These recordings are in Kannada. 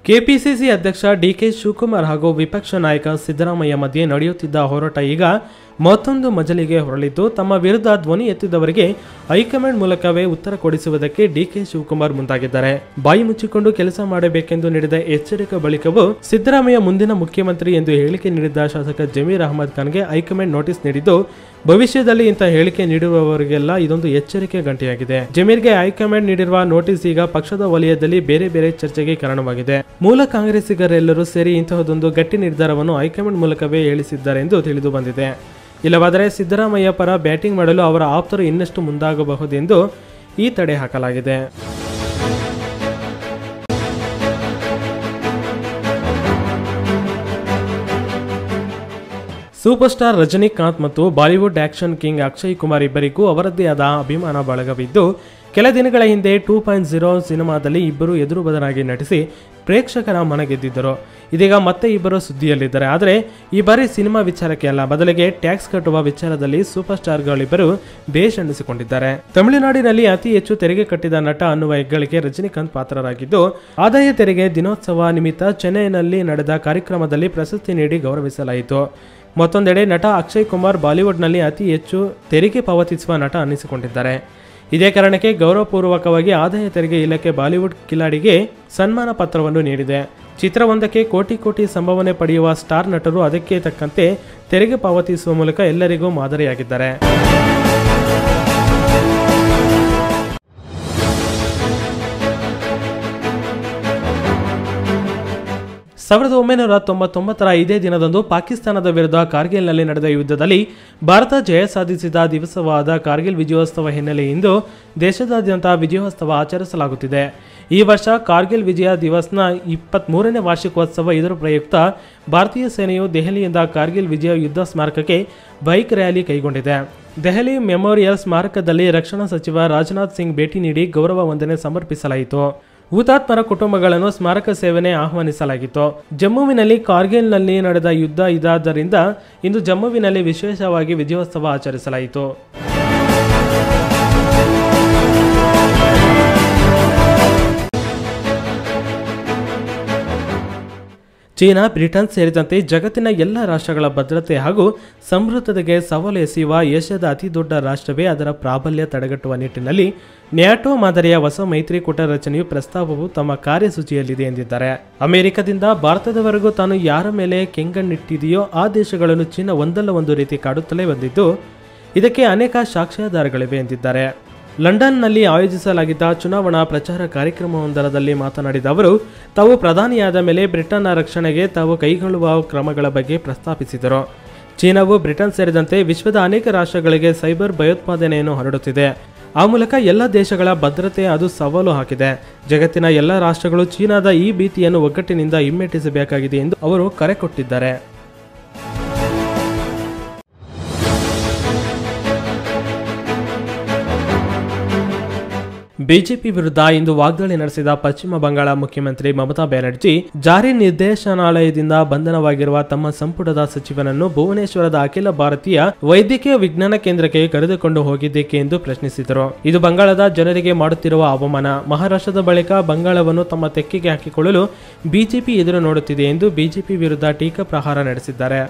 ಕೆಪಿಸಿಸಿ ಅಧ್ಯಕ್ಷ ಡಿಕೆ ಶಿವಕುಮಾರ್ ಹಾಗೂ ವಿಪಕ್ಷ ನಾಯಕ ಸಿದ್ದರಾಮಯ್ಯ ಮಧ್ಯೆ ನಡೆಯುತ್ತಿದ್ದ ಹೋರಾಟ ಈಗ ಮತ್ತೊಂದು ಮಜಲಿಗೆ ಹೊರಳಿದ್ದು ತಮ್ಮ ವಿರುದ್ಧ ಧ್ವನಿ ಎತ್ತಿದವರಿಗೆ ಹೈಕಮಾಂಡ್ ಮೂಲಕವೇ ಉತ್ತರ ಕೊಡಿಸುವುದಕ್ಕೆ ಡಿಕೆ ಶಿವಕುಮಾರ್ ಮುಂದಾಗಿದ್ದಾರೆ ಬಾಯಿ ಮುಚ್ಚಿಕೊಂಡು ಕೆಲಸ ಮಾಡಬೇಕೆಂದು ನೀಡಿದ ಎಚ್ಚರಿಕೆ ಬಳಿಕವೂ ಸಿದ್ದರಾಮಯ್ಯ ಮುಂದಿನ ಮುಖ್ಯಮಂತ್ರಿ ಎಂದು ಹೇಳಿಕೆ ನೀಡಿದ್ದ ಶಾಸಕ ಜಮೀರ್ ಅಹಮದ್ ಖಾನ್ಗೆ ಹೈಕಮಾಂಡ್ ನೋಟಿಸ್ ನೀಡಿದ್ದು ಭವಿಷ್ಯದಲ್ಲಿ ಇಂಥ ಹೇಳಿಕೆ ನೀಡುವವರಿಗೆಲ್ಲ ಇದೊಂದು ಎಚ್ಚರಿಕೆ ಗಂಟೆಯಾಗಿದೆ ಜಮೀರ್ಗೆ ಹೈಕಮಾಂಡ್ ನೀಡಿರುವ ನೋಟಿಸ್ ಈಗ ಪಕ್ಷದ ವಲಯದಲ್ಲಿ ಬೇರೆ ಬೇರೆ ಚರ್ಚೆಗೆ ಕಾರಣವಾಗಿದೆ ಮೂಲ ಕಾಂಗ್ರೆಸ್ಸಿಗರೆಲ್ಲರೂ ಸೇರಿ ಇಂತಹದೊಂದು ಗಟ್ಟಿ ನಿರ್ಧಾರವನ್ನು ಹೈಕಮಾಂಡ್ ಮೂಲಕವೇ ಹೇಳಿಸಿದ್ದಾರೆ ಎಂದು ತಿಳಿದು ಬಂದಿದೆ ಇಲ್ಲವಾದರೆ ಸಿದ್ದರಾಮಯ್ಯ ಪರ ಬ್ಯಾಟಿಂಗ್ ಮಾಡಲು ಅವರ ಆಪ್ತರು ಇನ್ನಷ್ಟು ಮುಂದಾಗಬಹುದೆಂದು ಈ ತಡೆ ಹಾಕಲಾಗಿದೆ ಸೂಪರ್ ಸ್ಟಾರ್ ರಜನಿಕಾಂತ್ ಮತ್ತು ಬಾಲಿವುಡ್ ಆಕ್ಷನ್ ಕಿಂಗ್ ಅಕ್ಷಯ್ ಕುಮಾರ್ ಇಬ್ಬರಿಗೂ ಅವರದ್ದೇ ಆದ ಅಭಿಮಾನ ಬಳಗವಿದ್ದು ಕೆಲ ದಿನಗಳ ಹಿಂದೆ ಟೂ ಪಾಯಿಂಟ್ ಜೀರೋ ಸಿನಿಮಾದಲ್ಲಿ ಇಬ್ಬರು ಎದುರು ಬದಲಾಗಿ ನಟಿಸಿ ಪ್ರೇಕ್ಷಕರ ಮನ ಗೆದ್ದಿದ್ದರು ಇದೀಗ ಮತ್ತೆ ಇಬ್ಬರು ಸುದ್ದಿಯಲ್ಲಿದ್ದಾರೆ ಆದರೆ ಈ ಬಾರಿ ಸಿನಿಮಾ ವಿಚಾರಕ್ಕೆ ಅಲ್ಲ ಬದಲಿಗೆ ಟ್ಯಾಕ್ಸ್ ಕಟ್ಟುವ ವಿಚಾರದಲ್ಲಿ ಸೂಪರ್ ಸ್ಟಾರ್ಗಳಿಬ್ಬರು ಬೇಷ್ ಎನ್ನಿಸಿಕೊಂಡಿದ್ದಾರೆ ತಮಿಳುನಾಡಿನಲ್ಲಿ ಅತಿ ಹೆಚ್ಚು ತೆರಿಗೆ ಕಟ್ಟಿದ ನಟ ಅನ್ನುವ ಹೆಗ್ಗಳಿಕೆ ರಜನಿಕಾಂತ್ ಪಾತ್ರರಾಗಿದ್ದು ಆದಾಯ ತೆರಿಗೆ ದಿನೋತ್ಸವ ನಿಮಿತ್ತ ಚೆನ್ನೈನಲ್ಲಿ ನಡೆದ ಕಾರ್ಯಕ್ರಮದಲ್ಲಿ ಪ್ರಶಸ್ತಿ ನೀಡಿ ಗೌರವಿಸಲಾಯಿತು ಮತ್ತೊಂದೆಡೆ ನಟ ಅಕ್ಷಯ್ ಕುಮಾರ್ ಬಾಲಿವುಡ್ನಲ್ಲಿ ಅತಿ ಹೆಚ್ಚು ತೆರಿಗೆ ಪಾವತಿಸುವ ನಟ ಅನ್ನಿಸಿಕೊಂಡಿದ್ದಾರೆ ಇದೇ ಕಾರಣಕ್ಕೆ ಗೌರವಪೂರ್ವಕವಾಗಿ ಆದಾಯ ತೆರಿಗೆ ಇಲಾಖೆ ಬಾಲಿವುಡ್ ಕಿಲಾಡಿಗೆ ಸನ್ಮಾನ ಪತ್ರವನ್ನು ನೀಡಿದೆ ಚಿತ್ರವೊಂದಕ್ಕೆ ಕೋಟಿ ಕೋಟಿ ಸಂಭಾವನೆ ಪಡೆಯುವ ಸ್ಟಾರ್ ನಟರು ಅದಕ್ಕೆ ತಕ್ಕಂತೆ ತೆರಿಗೆ ಪಾವತಿಸುವ ಮೂಲಕ ಎಲ್ಲರಿಗೂ ಮಾದರಿಯಾಗಿದ್ದಾರೆ ಸಾವಿರದ ಒಂಬೈನೂರ ತೊಂಬತ್ತೊಂಬತ್ತರ ಇದೇ ದಿನದಂದು ಪಾಕಿಸ್ತಾನದ ವಿರುದ್ಧ ಕಾರ್ಗಿಲ್ನಲ್ಲಿ ನಡೆದ ಯುದ್ಧದಲ್ಲಿ ಭಾರತ ಜಯ ಸಾಧಿಸಿದ ದಿವಸವಾದ ಕಾರ್ಗಿಲ್ ವಿಜಯೋತ್ಸವ ಹಿನ್ನೆಲೆಯಿಂದ ದೇಶದಾದ್ಯಂತ ವಿಜಯೋತ್ಸವ ಆಚರಿಸಲಾಗುತ್ತಿದೆ ಈ ವರ್ಷ ಕಾರ್ಗಿಲ್ ವಿಜಯ ದಿವಸ್ನ ಇಪ್ಪತ್ತ್ಮೂರನೇ ವಾರ್ಷಿಕೋತ್ಸವ ಇದರ ಪ್ರಯುಕ್ತ ಭಾರತೀಯ ಸೇನೆಯು ದೆಹಲಿಯಿಂದ ಕಾರ್ಗಿಲ್ ವಿಜಯ ಯುದ್ಧ ಸ್ಮಾರಕಕ್ಕೆ ಬೈಕ್ ರ್ಯಾಲಿ ಕೈಗೊಂಡಿದೆ ದೆಹಲಿ ಮೆಮೋರಿಯಲ್ ಸ್ಮಾರಕದಲ್ಲಿ ರಕ್ಷಣಾ ಸಚಿವ ರಾಜನಾಥ್ ಸಿಂಗ್ ಭೇಟಿ ನೀಡಿ ಗೌರವ ವಂದನೆ ಸಮರ್ಪಿಸಲಾಯಿತು ಹುತಾತ್ಮರ ಕುಟುಂಬಗಳನ್ನು ಸ್ಮಾರಕ ಸೇವೆನೆ ಆಹ್ವಾನಿಸಲಾಗಿತ್ತು ಜಮ್ಮುವಿನಲ್ಲಿ ಕಾರ್ಗಿಲ್ನಲ್ಲಿ ನಡೆದ ಯುದ್ಧ ಇದಾದ್ದರಿಂದ ಇಂದು ಜಮ್ಮುವಿನಲ್ಲಿ ವಿಶೇಷವಾಗಿ ವಿಜಯೋತ್ಸವ ಆಚರಿಸಲಾಯಿತು ಚೀನಾ ಬ್ರಿಟನ್ ಸೇರಿದಂತೆ ಜಗತ್ತಿನ ಎಲ್ಲ ರಾಷ್ಟ್ರಗಳ ಭದ್ರತೆ ಹಾಗೂ ಸಮೃದ್ಧತೆಗೆ ಸವಾಲು ಎಸೆಯುವ ಏಷ್ಯಾದ ಅತಿದೊಡ್ಡ ರಾಷ್ಟ್ರವೇ ಅದರ ಪ್ರಾಬಲ್ಯ ತಡೆಗಟ್ಟುವ ನಿಟ್ಟಿನಲ್ಲಿ ನ್ಯಾಟೋ ಮಾದರಿಯ ಹೊಸ ಮೈತ್ರಿಕೂಟ ರಚನೆಯು ಪ್ರಸ್ತಾವವು ತಮ್ಮ ಕಾರ್ಯಸೂಚಿಯಲ್ಲಿದೆ ಎಂದಿದ್ದಾರೆ ಅಮೆರಿಕದಿಂದ ಭಾರತದವರೆಗೂ ತಾನು ಯಾರ ಮೇಲೆ ಕೆಂಗಣ್ಣಿಟ್ಟಿದೆಯೋ ಆ ದೇಶಗಳನ್ನು ಚೀನಾ ಒಂದಲ್ಲ ಒಂದು ರೀತಿ ಕಾಡುತ್ತಲೇ ಬಂದಿದ್ದು ಇದಕ್ಕೆ ಅನೇಕ ಸಾಕ್ಷ್ಯಾಧಾರಗಳಿವೆ ಎಂದಿದ್ದಾರೆ ಲಂಡನ್ನಲ್ಲಿ ಆಯೋಜಿಸಲಾಗಿದ್ದ ಚುನಾವಣಾ ಪ್ರಚಾರ ಕಾರ್ಯಕ್ರಮವೊಂದರಲ್ಲಿ ಮಾತನಾಡಿದ ಅವರು ತಾವು ಪ್ರಧಾನಿಯಾದ ಮೇಲೆ ಬ್ರಿಟನ್ನ ರಕ್ಷಣೆಗೆ ತಾವು ಕೈಗೊಳ್ಳುವ ಕ್ರಮಗಳ ಬಗ್ಗೆ ಪ್ರಸ್ತಾಪಿಸಿದರು ಚೀನಾವು ಬ್ರಿಟನ್ ಸೇರಿದಂತೆ ವಿಶ್ವದ ಅನೇಕ ರಾಷ್ಟ್ರಗಳಿಗೆ ಸೈಬರ್ ಭಯೋತ್ಪಾದನೆಯನ್ನು ಹರಡುತ್ತಿದೆ ಆ ಮೂಲಕ ಎಲ್ಲ ದೇಶಗಳ ಭದ್ರತೆ ಅದು ಸವಾಲು ಹಾಕಿದೆ ಜಗತ್ತಿನ ಎಲ್ಲ ರಾಷ್ಟ್ರಗಳು ಚೀನಾದ ಈ ಭೀತಿಯನ್ನು ಒಗ್ಗಟ್ಟಿನಿಂದ ಹಿಮ್ಮೆಟ್ಟಿಸಬೇಕಾಗಿದೆ ಎಂದು ಅವರು ಕರೆ ಕೊಟ್ಟಿದ್ದಾರೆ ಬಿಜೆಪಿ ವಿರುದ್ಧ ಇಂದು ವಾಗ್ದಾಳಿ ನಡೆಸಿದ ಪಶ್ಚಿಮ ಬಂಗಾಳ ಮುಖ್ಯಮಂತ್ರಿ ಮಮತಾ ಬ್ಯಾನರ್ಜಿ ಜಾರಿ ನಿರ್ದೇಶನಾಲಯದಿಂದ ಬಂಧನವಾಗಿರುವ ತಮ್ಮ ಸಂಪುಟದ ಸಚಿವನನ್ನು ಭುವನೇಶ್ವರದ ಅಖಿಲ ಭಾರತೀಯ ವೈದ್ಯಕೀಯ ವಿಜ್ಞಾನ ಕೇಂದ್ರಕ್ಕೆ ಕರೆದುಕೊಂಡು ಹೋಗಿದ್ದೇಕೆ ಎಂದು ಪ್ರಶ್ನಿಸಿದರು ಇದು ಬಂಗಾಳದ ಜನರಿಗೆ ಮಾಡುತ್ತಿರುವ ಅವಮಾನ ಮಹಾರಾಷ್ಟ್ರದ ಬಳಿಕ ಬಂಗಾಳವನ್ನು ತಮ್ಮ ತೆಕ್ಕೆಗೆ ಹಾಕಿಕೊಳ್ಳಲು ಬಿಜೆಪಿ ಎದುರು ನೋಡುತ್ತಿದೆ ಎಂದು ಬಿಜೆಪಿ ವಿರುದ್ಧ ಟೀಕಾ ಪ್ರಹಾರ ನಡೆಸಿದ್ದಾರೆ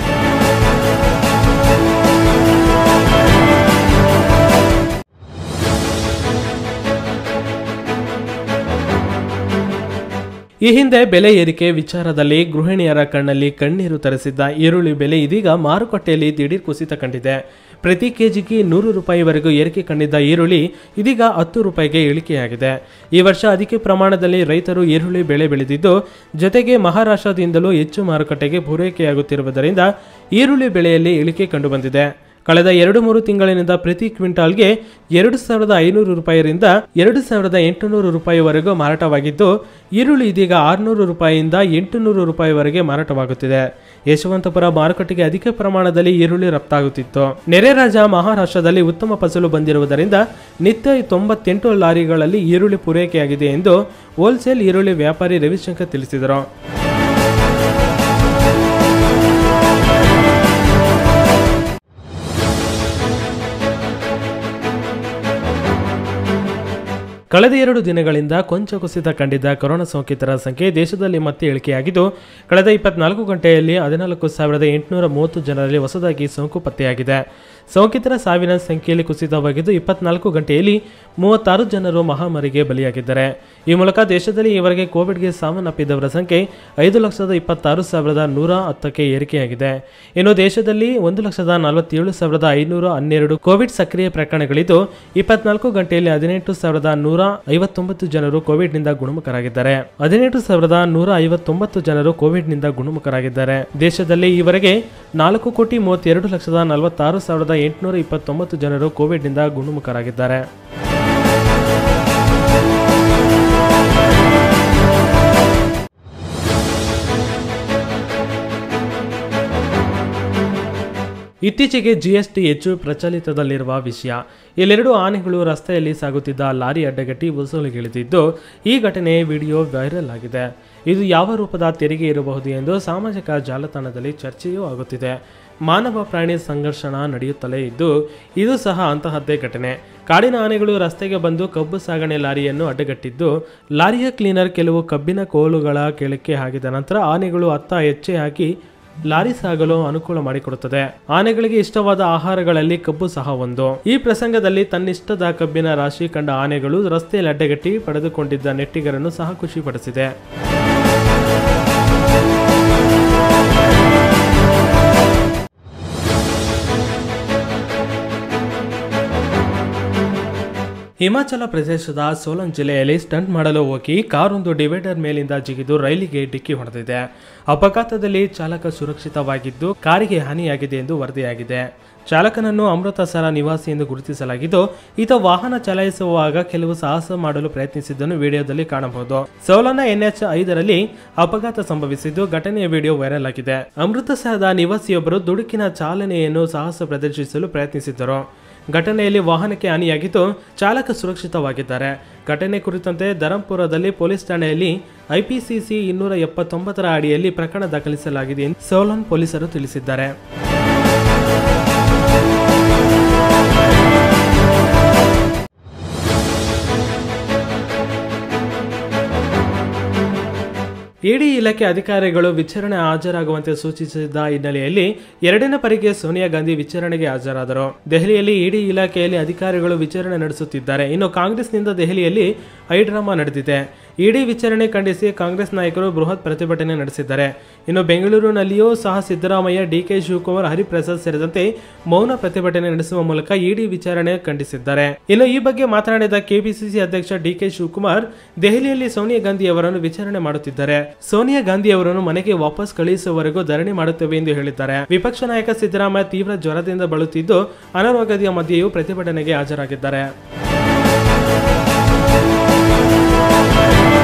ಈ ಹಿಂದೆ ಬೆಲೆ ಏರಿಕೆ ವಿಚಾರದಲ್ಲಿ ಗೃಹಿಣಿಯರ ಕಣ್ಣಲ್ಲಿ ಕಣ್ಣೀರು ತರಿಸಿದ್ದ ಈರುಳ್ಳಿ ಬೆಲೆ ಇದೀಗ ಮಾರುಕಟ್ಟೆಯಲ್ಲಿ ದಿಢೀರ್ ಕುಸಿತ ಕಂಡಿದೆ ಪ್ರತಿ ಕೆಜಿಗೆ ನೂರು ರೂಪಾಯಿವರೆಗೂ ಏರಿಕೆ ಕಂಡಿದ್ದ ಈರುಳ್ಳಿ ಇದೀಗ ಹತ್ತು ರೂಪಾಯಿಗೆ ಇಳಿಕೆಯಾಗಿದೆ ಈ ವರ್ಷ ಅಧಿಕ ಪ್ರಮಾಣದಲ್ಲಿ ರೈತರು ಈರುಳ್ಳಿ ಬೆಳೆ ಬೆಳೆದಿದ್ದು ಜೊತೆಗೆ ಮಹಾರಾಷ್ಟ್ರದಿಂದಲೂ ಹೆಚ್ಚು ಮಾರುಕಟ್ಟೆಗೆ ಪೂರೈಕೆಯಾಗುತ್ತಿರುವುದರಿಂದ ಈರುಳ್ಳಿ ಬೆಲೆಯಲ್ಲಿ ಇಳಿಕೆ ಕಂಡುಬಂದಿದೆ ಕಳೆದ ಎರಡು ಮೂರು ತಿಂಗಳಿನಿಂದ ಪ್ರತಿ ಕ್ವಿಂಟಾಲ್ಗೆ ಎರಡು ಸಾವಿರದ ಐನೂರು ರೂಪಾಯಿರಿಂದ ಎರಡು ಸಾವಿರದ ಎಂಟುನೂರು ರೂಪಾಯಿವರೆಗೂ ಮಾರಾಟವಾಗಿದ್ದು ಈರುಳ್ಳಿ ಇದೀಗ ಆರುನೂರು ರೂಪಾಯಿಯಿಂದ ಎಂಟುನೂರು ರೂಪಾಯಿವರೆಗೆ ಮಾರಾಟವಾಗುತ್ತಿದೆ ಯಶವಂತಪುರ ಮಾರುಕಟ್ಟೆಗೆ ಅಧಿಕ ಪ್ರಮಾಣದಲ್ಲಿ ಈರುಳ್ಳಿ ರಫ್ತಾಗುತ್ತಿತ್ತು ನೆರೆ ರಾಜ್ಯ ಮಹಾರಾಷ್ಟ್ರದಲ್ಲಿ ಉತ್ತಮ ಫಸಲು ಬಂದಿರುವುದರಿಂದ ನಿತ್ಯ ತೊಂಬತ್ತೆಂಟು ಲಾರಿಗಳಲ್ಲಿ ಈರುಳ್ಳಿ ಪೂರೈಕೆಯಾಗಿದೆ ಎಂದು ಹೋಲ್ಸೇಲ್ ಈರುಳ್ಳಿ ವ್ಯಾಪಾರಿ ರವಿಶಂಕರ್ ತಿಳಿಸಿದರು ಕಳೆದ ಎರಡು ದಿನಗಳಿಂದ ಕೊಂಚ ಕುಸಿತ ಕಂಡಿದ್ದ ಕೊರೋನಾ ಸೋಂಕಿತರ ಸಂಖ್ಯೆ ದೇಶದಲ್ಲಿ ಮತ್ತೆ ಇಳಿಕೆಯಾಗಿದ್ದು ಕಳೆದ ಇಪ್ಪತ್ನಾಲ್ಕು ಗಂಟೆಯಲ್ಲಿ ಹದಿನಾಲ್ಕು ಸಾವಿರದ ಎಂಟುನೂರ ಮೂವತ್ತು ಜನರಲ್ಲಿ ಹೊಸದಾಗಿ ಸೋಂಕು ಪತ್ತೆಯಾಗಿದೆ ಸೋಂಕಿತರ ಸಾವಿನ ಸಂಖ್ಯೆಯಲ್ಲಿ ಕುಸಿತವಾಗಿದ್ದು ಇಪ್ಪತ್ನಾಲ್ಕು ಗಂಟೆಯಲ್ಲಿ ಮೂವತ್ತಾರು ಜನರು ಮಹಾಮಾರಿಗೆ ಬಲಿಯಾಗಿದ್ದಾರೆ ಈ ಮೂಲಕ ದೇಶದಲ್ಲಿ ಈವರೆಗೆ ಕೋವಿಡ್ಗೆ ಸಾವನ್ನಪ್ಪಿದವರ ಸಂಖ್ಯೆ ಐದು ಲಕ್ಷದ ಇಪ್ಪತ್ತಾರು ಸಾವಿರದ ನೂರ ಹತ್ತಕ್ಕೆ ಏರಿಕೆಯಾಗಿದೆ ಇನ್ನು ದೇಶದಲ್ಲಿ ಒಂದು ಲಕ್ಷದ ನಲವತ್ತೇಳು ಸಾವಿರದ ಐನೂರ ಹನ್ನೆರಡು ಕೋವಿಡ್ ಸಕ್ರಿಯ ಪ್ರಕರಣಗಳಿದ್ದು ಇಪ್ಪತ್ನಾಲ್ಕು ಗಂಟೆಯಲ್ಲಿ ಹದಿನೆಂಟು ಸಾವಿರದ ನೂರ ಐವತ್ತೊಂಬತ್ತು ಜನರು ಕೋವಿಡ್ನಿಂದ ಗುಣಮುಖರಾಗಿದ್ದಾರೆ ಹದಿನೆಂಟು ಸಾವಿರದ ನೂರ ಐವತ್ತೊಂಬತ್ತು ಜನರು ಕೋವಿಡ್ನಿಂದ ಗುಣಮುಖರಾಗಿದ್ದಾರೆ ದೇಶದಲ್ಲಿ ಈವರೆಗೆ ನಾಲ್ಕು ಕೋಟಿ ಮೂವತ್ತೆರಡು ಲಕ್ಷದ ನಲವತ್ತಾರು ಸಾವಿರದ ಎಂಟುನೂರ ಇಪ್ಪತ್ತೊಂಬತ್ತು ಜನರು ಕೋವಿಡ್ನಿಂದ ಗುಣಮುಖರಾಗಿದ್ದಾರೆ ಇತ್ತೀಚೆಗೆ ಜಿಎಸ್ಟಿ ಹೆಚ್ಚು ಪ್ರಚಲಿತದಲ್ಲಿರುವ ವಿಷಯ ಇಲ್ಲೆರಡು ಆನೆಗಳು ರಸ್ತೆಯಲ್ಲಿ ಸಾಗುತ್ತಿದ್ದ ಲಾರಿ ಅಡ್ಡಗಟ್ಟಿ ವಸೂಲಿಗಿಳಿದಿದ್ದು ಈ ಘಟನೆ ವಿಡಿಯೋ ವೈರಲ್ ಆಗಿದೆ ಇದು ಯಾವ ರೂಪದ ತೆರಿಗೆ ಇರಬಹುದು ಎಂದು ಸಾಮಾಜಿಕ ಜಾಲತಾಣದಲ್ಲಿ ಚರ್ಚೆಯೂ ಆಗುತ್ತಿದೆ ಮಾನವ ಪ್ರಾಣಿ ಸಂಘರ್ಷಣ ನಡೆಯುತ್ತಲೇ ಇದ್ದು ಇದು ಸಹ ಅಂತಹದ್ದೇ ಘಟನೆ ಕಾಡಿನ ಆನೆಗಳು ರಸ್ತೆಗೆ ಬಂದು ಕಬ್ಬು ಸಾಗಣೆ ಲಾರಿಯನ್ನು ಅಡ್ಡಗಟ್ಟಿದ್ದು ಲಾರಿಯ ಕ್ಲೀನರ್ ಕೆಲವು ಕಬ್ಬಿನ ಕೋಲುಗಳ ಕೆಳಕ್ಕೆ ಹಾಕಿದ ನಂತರ ಆನೆಗಳು ಅತ್ತ ಹೆಚ್ಚೆ ಹಾಕಿ ಲಾರಿ ಸಾಗಲು ಅನುಕೂಲ ಮಾಡಿಕೊಡುತ್ತದೆ ಆನೆಗಳಿಗೆ ಇಷ್ಟವಾದ ಆಹಾರಗಳಲ್ಲಿ ಕಬ್ಬು ಸಹ ಒಂದು ಈ ಪ್ರಸಂಗದಲ್ಲಿ ತನ್ನಿಷ್ಟದ ಕಬ್ಬಿನ ರಾಶಿ ಕಂಡ ಆನೆಗಳು ರಸ್ತೆಯಲ್ಲಿ ಅಡ್ಡಗಟ್ಟಿ ಪಡೆದುಕೊಂಡಿದ್ದ ನೆಟ್ಟಿಗರನ್ನು ಸಹ ಖುಷಿಪಡಿಸಿದೆ ಹಿಮಾಚಲ ಪ್ರದೇಶದ ಸೋಲನ್ ಜಿಲ್ಲೆಯಲ್ಲಿ ಸ್ಟಂಟ್ ಮಾಡಲು ಹೋಗಿ ಕಾರೊಂದು ಡಿವೈಡರ್ ಮೇಲಿಂದ ಜಿಗಿದು ರೈಲಿಗೆ ಡಿಕ್ಕಿ ಹೊಡೆದಿದೆ ಅಪಘಾತದಲ್ಲಿ ಚಾಲಕ ಸುರಕ್ಷಿತವಾಗಿದ್ದು ಕಾರಿಗೆ ಹಾನಿಯಾಗಿದೆ ಎಂದು ವರದಿಯಾಗಿದೆ ಚಾಲಕನನ್ನು ಅಮೃತಸರ ನಿವಾಸಿ ಎಂದು ಗುರುತಿಸಲಾಗಿದ್ದು ಈತ ವಾಹನ ಚಲಾಯಿಸುವಾಗ ಕೆಲವು ಸಾಹಸ ಮಾಡಲು ಪ್ರಯತ್ನಿಸಿದ್ದನ್ನು ವಿಡಿಯೋದಲ್ಲಿ ಕಾಣಬಹುದು ಸೋಲನ ಎನ್ಎಚ್ ಐದರಲ್ಲಿ ಅಪಘಾತ ಸಂಭವಿಸಿದ್ದು ಘಟನೆಯ ವಿಡಿಯೋ ವೈರಲ್ ಆಗಿದೆ ಅಮೃತಸರದ ನಿವಾಸಿಯೊಬ್ಬರು ದುಡುಕಿನ ಚಾಲನೆಯನ್ನು ಸಾಹಸ ಪ್ರದರ್ಶಿಸಲು ಪ್ರಯತ್ನಿಸಿದ್ದರು ಘಟನೆಯಲ್ಲಿ ವಾಹನಕ್ಕೆ ಹಾನಿಯಾಗಿದ್ದು ಚಾಲಕ ಸುರಕ್ಷಿತವಾಗಿದ್ದಾರೆ ಘಟನೆ ಕುರಿತಂತೆ ಧರಂಪುರದಲ್ಲಿ ಪೊಲೀಸ್ ಠಾಣೆಯಲ್ಲಿ ಐಪಿಸಿಸಿ ಇನ್ನೂರ ಎಪ್ಪತ್ತೊಂಬತ್ತರ ಅಡಿಯಲ್ಲಿ ಪ್ರಕರಣ ದಾಖಲಿಸಲಾಗಿದೆ ಎಂದು ಸೋಲನ್ ಪೊಲೀಸರು ತಿಳಿಸಿದ್ದಾರೆ ಇಡಿ ಇಲಾಖೆ ಅಧಿಕಾರಿಗಳು ವಿಚಾರಣೆ ಹಾಜರಾಗುವಂತೆ ಸೂಚಿಸಿದ ಹಿನ್ನೆಲೆಯಲ್ಲಿ ಎರಡನೇ ಪರಿಗೆ ಸೋನಿಯಾ ಗಾಂಧಿ ವಿಚಾರಣೆಗೆ ಹಾಜರಾದರು ದೆಹಲಿಯಲ್ಲಿ ಇಡಿ ಇಲಾಖೆಯಲ್ಲಿ ಅಧಿಕಾರಿಗಳು ವಿಚಾರಣೆ ನಡೆಸುತ್ತಿದ್ದಾರೆ ಇನ್ನು ಕಾಂಗ್ರೆಸ್ನಿಂದ ದೆಹಲಿಯಲ್ಲಿ ಐಡ್ರಾಮಾ ನಡೆದಿದೆ ಇಡಿ ವಿಚಾರಣೆ ಖಂಡಿಸಿ ಕಾಂಗ್ರೆಸ್ ನಾಯಕರು ಬೃಹತ್ ಪ್ರತಿಭಟನೆ ನಡೆಸಿದ್ದಾರೆ ಇನ್ನು ಬೆಂಗಳೂರಿನಲ್ಲಿಯೂ ಸಹ ಸಿದ್ದರಾಮಯ್ಯ ಡಿಕೆ ಶಿವಕುಮಾರ್ ಹರಿಪ್ರಸಾದ್ ಸೇರಿದಂತೆ ಮೌನ ಪ್ರತಿಭಟನೆ ನಡೆಸುವ ಮೂಲಕ ಇಡಿ ವಿಚಾರಣೆ ಖಂಡಿಸಿದ್ದಾರೆ ಇನ್ನು ಈ ಬಗ್ಗೆ ಮಾತನಾಡಿದ ಕೆಪಿಸಿಸಿ ಅಧ್ಯಕ್ಷ ಡಿಕೆ ಶಿವಕುಮಾರ್ ದೆಹಲಿಯಲ್ಲಿ ಸೋನಿಯಾ ಗಾಂಧಿ ಅವರನ್ನು ವಿಚಾರಣೆ ಮಾಡುತ್ತಿದ್ದಾರೆ ಸೋನಿಯಾ ಗಾಂಧಿ ಅವರನ್ನು ಮನೆಗೆ ವಾಪಸ್ ಕಳುಹಿಸುವವರೆಗೂ ಧರಣಿ ಮಾಡುತ್ತೇವೆ ಎಂದು ಹೇಳಿದ್ದಾರೆ ವಿಪಕ್ಷ ನಾಯಕ ಸಿದ್ದರಾಮಯ್ಯ ತೀವ್ರ ಜ್ವರದಿಂದ ಬಳಲುತ್ತಿದ್ದು ಅನಾರೋಗ್ಯದ ಮಧ್ಯೆಯೂ ಪ್ರತಿಭಟನೆಗೆ ಹಾಜರಾಗಿದ್ದಾರೆ